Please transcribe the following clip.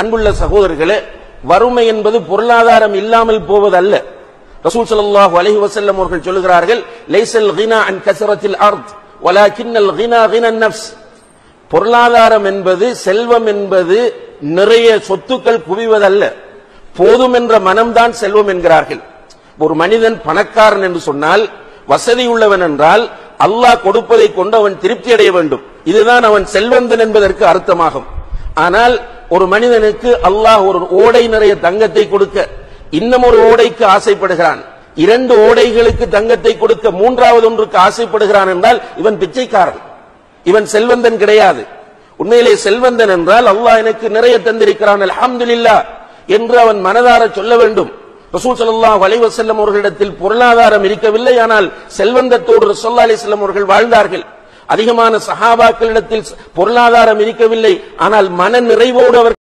அன்புள்ள சகோதரர்களே வறுமை என்பது பொருளாதாரம் இல்லாமல் போவதல்ல ரசூல் ஸல்லல்லாஹு அலைஹி வஸல்லம் அவர்கள் சொல்லுகிறார்கள் லைஸல் கினா அன் கஸரத்தில் அர்த் வலாக்கின்னல் கினா கினன் நஃப்ஸ் பொருளாதாரம் என்பது செல்வம் என்பது நிறைய சொத்துக்கள் குவிவதல்ல போதும் என்ற மனம்தான் செல்வம் என்கிறார்கள் ஒரு மனிதன் பணக்காரன் என்று சொன்னால் வசதி உள்ளவன் என்றால் அல்லாஹ் கொடுப்பதை கொண்டு அவன் திருப்தி அடைய வேண்டும் இதுதான் அவன் செல்வந்தன் என்பதற்கு அர்த்தமாகும் ஆனால் ஒரு மனிதனுக்கு அல்லாஹ் ஒரு ஓடை நிறைய தங்கத்தை கொடுக்க இன்னும் ஒரு ஓடைக்கு ஆசைப்படுகிறான் இரண்டு ஓடைகளுக்கு தங்கத்தை கொடுக்க மூன்றாவது ஒன்றுக்கு ஆசைப்படுகிறான் என்றால் இவன் பிச்சைக்காரன் இவன் செல்வந்தன் கிடையாது உண்மையிலே செல்வந்தன் என்றால் அல்லாஹ் எனக்கு நிறைய தந்திருக்கிறான் அல்ஹம்துலில்லாஹ் என்று அவன் மனதார சொல்ல வேண்டும் ரசூல் ஸல்லல்லாஹு அலைஹி வஸல்லம் அவர்களிடத்தில் பொருளாதாரம் இருக்கவில்லை ஆனால் செல்வந்தத்தோடு ரசூலுல்லாஹி அலைஹி வஸல்லம் அவர்கள் வாழ்ந்தார்கள் அதிகமான சஹாபாக்களிடத்தில் பொருளாதாரம் இருக்கவில்லை ஆனால் மன நிறைவோடு அவர்